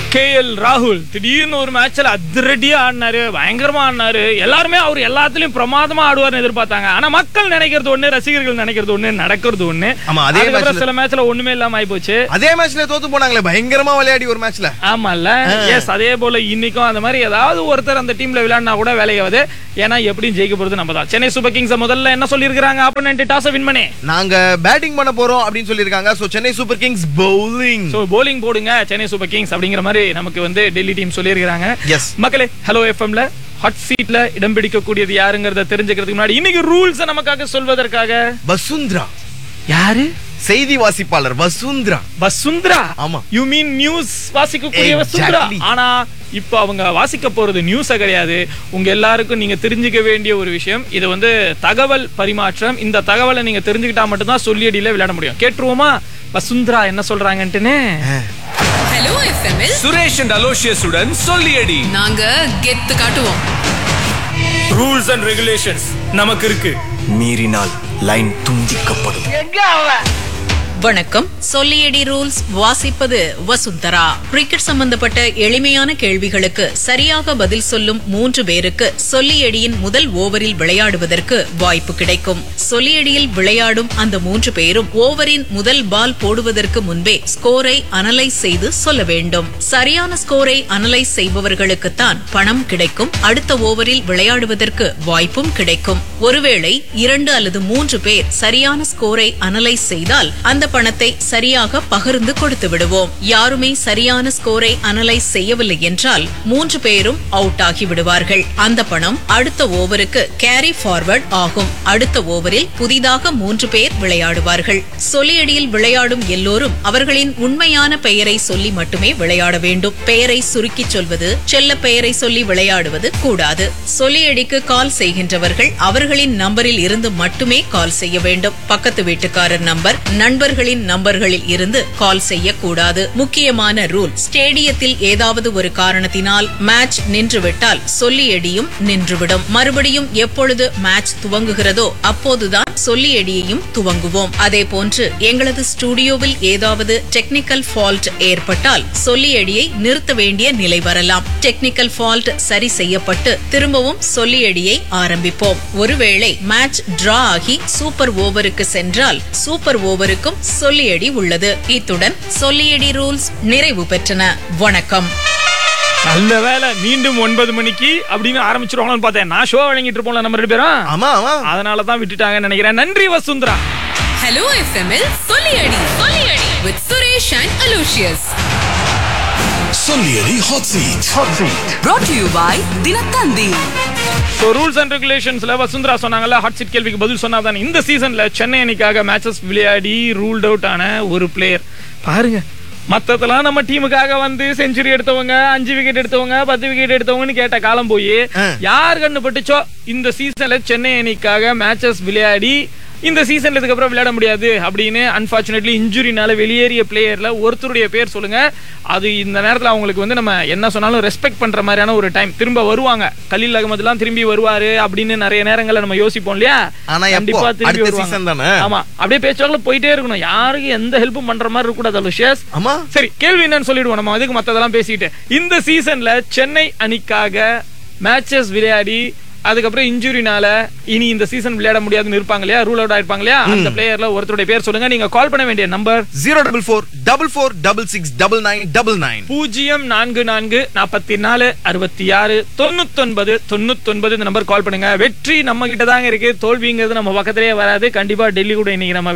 K L ராகுல் திடீர்னு ஒரு மேட்ச்ல அதிரடியா ஆடினாரு பயங்கரமா ஆடினாரு எல்லாருமே அவர் எல்லாத்துலயும் பிரமாதமா ஆடுவார்னு எதிர்பார்த்தாங்க ஆனா மக்கள் நினைக்கிறது ஒண்ணு ரசிகர்கள் நினைக்கிறது ஒண்ணு நடக்கிறது ஒண்ணு ஆமா, அதே அதுக்கப்புறம் matchல- சில மேட்ச்ல ஒண்ணுமே இல்லாம ஆயி போச்சு அதே மேட்ச்ல தோத்து போனாங்களே பயங்கரமா விளையாடி ஒரு மேட்ச்ல ஆமால்ல எஸ் அதே போல இன்னைக்கும் அந்த மாதிரி ஏதாவது ஒருத்தர் அந்த டீம்ல விளையாடினா கூட வேலையாவது ஏன்னா எப்படியும் ஜெயிக்க போறது நம்ம தான் சென்னை சூப்பர் கிங்ஸ் முதல்ல என்ன சொல்லியிருக்காங்க ஆப்போனன்ட் டாஸ் வின் பண்ணி நாங்க பேட்டிங் பண்ண போறோம் அப்படின்னு சொல்லிருக்காங்க so Chennai Super Kings bowling so bowling போடுங்க சென்னை சூப்பர் கிங்ஸ் அப்படிங்கிற மாதிரி நமக்கு வந்து டெல்லி டீம் சொல்லியிருக்காங்க Yes. மக்களே ஹலோ எஃப்எம்ல ஹாட் சீட்ல இடம் பிடிக்கக்கூடியது யாருங்கிறத தெரிஞ்சுக்கிறதுக்கு முன்னாடி இன்னைக்கு ரூல்ஸ் நமக்காக சொல்வதற்காக வசுந்தரா யாரு செய்தி வாசிப்பாளர் வசுந்தரா வசுந்தரா ஆமா. யூ மீன் நியூஸ் வாசிக்கக்கூடிய Exactly. வசுந்தரா ஆனா இப்போ அவங்க வாசிக்க போறது நியூஸ கிடையாது உங்க எல்லாருக்கும் நீங்க தெரிஞ்சுக்க வேண்டிய ஒரு விஷயம் இது வந்து தகவல் பரிமாற்றம் இந்த தகவலை நீங்க தெரிஞ்சுக்கிட்டா மட்டும்தான் சொல்லியடியில விளையாட முடியும் கேட்டுருவோமா வசுந்தரா என்ன சொல்றாங்கன்ட்டுன்னு ஹலோ எஃப்எம்எல் சுரேஷ் அண்ட் அலோஷியஸுடன் சொல்லியடி நாங்க கெத்து காட்டுவோம் ரூல்ஸ் அண்ட் ரெகுலேஷன்ஸ் நமக்கு இருக்கு மீறினால் லைன் துண்டிக்கப்படும் வணக்கம் சொல்லியடி ரூல்ஸ் வாசிப்பது வசுந்தரா கிரிக்கெட் சம்பந்தப்பட்ட எளிமையான கேள்விகளுக்கு சரியாக பதில் சொல்லும் மூன்று பேருக்கு சொல்லியடியின் முதல் ஓவரில் விளையாடுவதற்கு வாய்ப்பு கிடைக்கும் சொல்லியடியில் விளையாடும் அந்த மூன்று பேரும் ஓவரின் முதல் பால் போடுவதற்கு முன்பே ஸ்கோரை அனலைஸ் செய்து சொல்ல வேண்டும் சரியான ஸ்கோரை அனலைஸ் செய்பவர்களுக்குத்தான் பணம் கிடைக்கும் அடுத்த ஓவரில் விளையாடுவதற்கு வாய்ப்பும் கிடைக்கும் ஒருவேளை இரண்டு அல்லது மூன்று பேர் சரியான ஸ்கோரை அனலைஸ் செய்தால் அந்த பணத்தை சரியாக பகிர்ந்து கொடுத்து விடுவோம் யாருமே சரியான ஸ்கோரை அனலைஸ் செய்யவில்லை என்றால் மூன்று பேரும் அவுட் ஆகி விடுவார்கள் அந்த பணம் அடுத்த ஓவருக்கு கேரி ஃபார்வர்ட் ஆகும் அடுத்த ஓவரில் புதிதாக மூன்று பேர் விளையாடுவார்கள் சொல்லியடியில் விளையாடும் எல்லோரும் அவர்களின் உண்மையான பெயரை சொல்லி மட்டுமே விளையாட வேண்டும் பெயரை சுருக்கிச் சொல்வது செல்ல பெயரை சொல்லி விளையாடுவது கூடாது சொல்லியடிக்கு கால் செய்கின்றவர்கள் அவர்களின் நம்பரில் இருந்து மட்டுமே கால் செய்ய வேண்டும் பக்கத்து வீட்டுக்காரர் நம்பர் நண்பர்களின் நம்பர்களில் இருந்து கால் செய்யக்கூடாது முக்கியமான ரூல் ஸ்டேடியத்தில் ஏதாவது ஒரு காரணத்தினால் மேட்ச் நின்றுவிட்டால் சொல்லியடியும் நின்றுவிடும் மறுபடியும் எப்பொழுது மேட்ச் துவங்குகிறதோ அப்போதுதான் சொல்லியடியையும் துவங்குவோம் அதே போன்று எங்களது ஸ்டுடியோவில் ஏதாவது டெக்னிக்கல் ஃபால்ட் ஏற்பட்டால் சொல்லியடியை நிறுத்த வேண்டிய நிலை வரலாம் டெக்னிக்கல் ஃபால்ட் சரி செய்யப்பட்டு திரும்பவும் சொல்லியடியை ஆரம்பிப்போம் ஒருவேளை மேட்ச் டிரா ஆகி சூப்பர் ஓவருக்கு சென்றால் சூப்பர் ஓவருக்கும் சொல்லியடி உள்ளது இத்துடன் சொல்லியடி ரூல்ஸ் நிறைவு பெற்றன வணக்கம் நல்ல வேலை மீண்டும் ஒன்பது மணிக்கு அப்படின்னு ஆரம்பிச்சிருவாங்கன்னு பார்த்தேன் நான் ஷோ வழங்கிட்டு இருப்போம்ல நம்ம ரெண்டு பேரும் ஆமா ஆமா அதனால தான் விட்டுட்டாங்கன்னு நினைக்கிறேன் நன்றி வசுந்தரா ஹலோ எஃப்எம்எல் சொல்லியடி சொல்லியடி வித் சுரேஷ் அண்ட் அலோஷியஸ் சொல்லியடி hot seat brought to you by Dinathanthi so rules and ரெகுலேஷன்ஸ்ல வசுந்தரா சொன்னாங்கல்ல ஹாட் சீட் கேள்விக்கு பதில் சொன்னாதான் இந்த சீசன்ல சென்னை அணிக்காக மேட்சஸ் விளையாடி ரூல்ட் அவுட் ஆன ஒரு பிளேயர் பாருங்க மத்ததெல்லாம் நம்ம டீமுக்காக வந்து செஞ்சுரி எடுத்தவங்க அஞ்சு விக்கெட் எடுத்தவங்க பத்து விக்கெட் எடுத்தவங்கன்னு கேட்ட காலம் போய் யார் கண்ணு பட்டுச்சோ இந்த சீசன்ல சென்னை அணிக்காக மேட்சஸ் விளையாடி இந்த சீசன்ல இதுக்கப்புறம் விளையாட முடியாது அப்படின்னு அன்பார்ச்சுனேட்லி இன்ஜுரினால வெளியேறிய பிளேயர்ல ஒருத்தருடைய பேர் சொல்லுங்க அது இந்த நேரத்துல அவங்களுக்கு வந்து நம்ம என்ன சொன்னாலும் ரெஸ்பெக்ட் பண்ற மாதிரியான ஒரு டைம் திரும்ப வருவாங்க கலீல் அகமதுலாம் திரும்பி வருவாரு அப்படின்னு நிறைய நேரங்கள்ல நம்ம யோசிப்போம் இல்லையா ஆனா எப்போ? கண்டிப்பா திரும்பி அடுத்த வருவாங்க. season தானே? ஆமா அப்படியே பேச்சுவாக்கில் போயிட்டே இருக்கணும் யாருக்கு எந்த ஹெல்ப்பும் பண்ற மாதிரி இருக்க கூடாது அலுஷியஸ் ஆமா சரி கேள்வி என்னன்னு சொல்லிடுவோம் நம்ம அதுக்கு மத்ததெல்லாம் பேசிட்டு இந்த சீசன்ல சென்னை அணிக்காக மேட்சஸ் விளையாடி அதுக்கப்புறம் இன்ஜுரினால இனி இந்த சீசன் விளையாட முடியாதுன்னு இருப்பாங்க இல்லையா ரூல் அவுட் ஆயிருப்பாங்க இல்லையா அந்த பிளேயர்ல ஒருத்தருடைய பேர் சொல்லுங்க நீங்க கால் பண்ண வேண்டிய number zero double four double four double six double nine double nine பூஜ்ஜியம் நான்கு நான்கு நாற்பத்தி நாலு அறுபத்தி ஆறு தொண்ணூத்தொன்பது தொண்ணூத்தொன்பது இந்த நம்பர் கால் பண்ணுங்க வெற்றி நம்ம கிட்ட தாங்க இருக்கு தோல்விங்கிறது நம்ம பக்கத்திலேயே வராது கண்டிப்பா டெல்லி கூட இன்னைக்கு நம்ம